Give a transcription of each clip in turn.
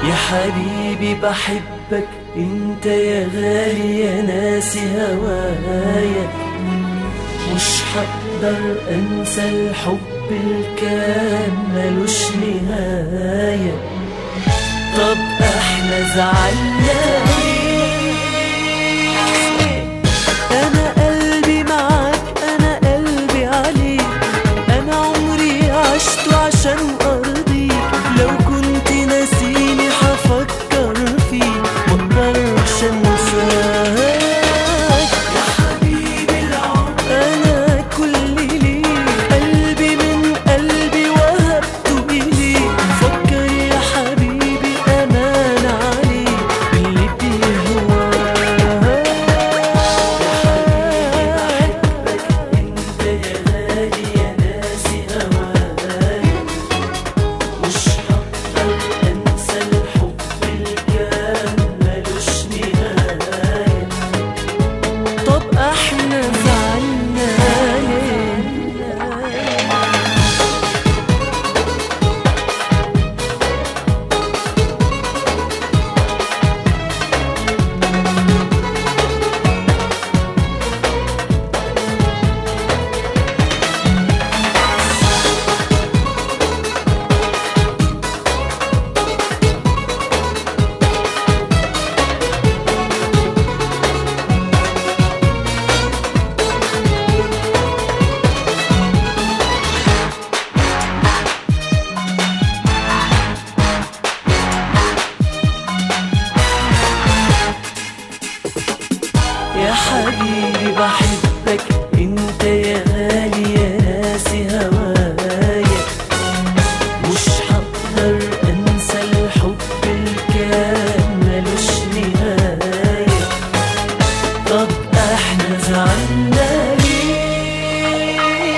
يا حبيبي بحبك انت يا غالي يا ناسي هوايا مش هقدر انسى الحب الكان ملوش نهاية طب احنا زعلنا ليه انا قلبي معاك انا قلبي عليك انا عمري عشت عشان ارضيك لو كنت ناسيني هفكر فيك مقدرش انساك يا حبيبي العمر انا كل ليك قلبي من قلبي وهبته اليك فكر يا حبيبي امان عليك اللي بيهواك يا حبيبي بحبك انت يا غالي يا ناسي هواك مش هقدر انسى الحب اللي كان ملوش نهايه طب احنا زعلنا ليه يا حبيبي بحبك انت يا غالي يا ناسي هوايا مش هقدر انسى الحب اللي كان ملوش نهاية طب احنا زعلنا ليه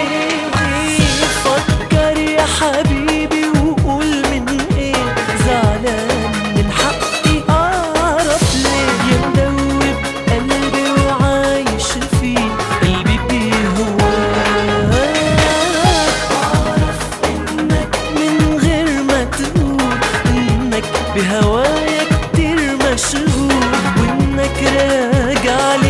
فكر يا حبيبي وقول من ايه زعلان من حقي اعرف ليه يا مدوب قلبي وعايش فيه قلبي بيهواك اعرف انك من غير ما تقول انك بهوايا كتير مشغول وانك راجع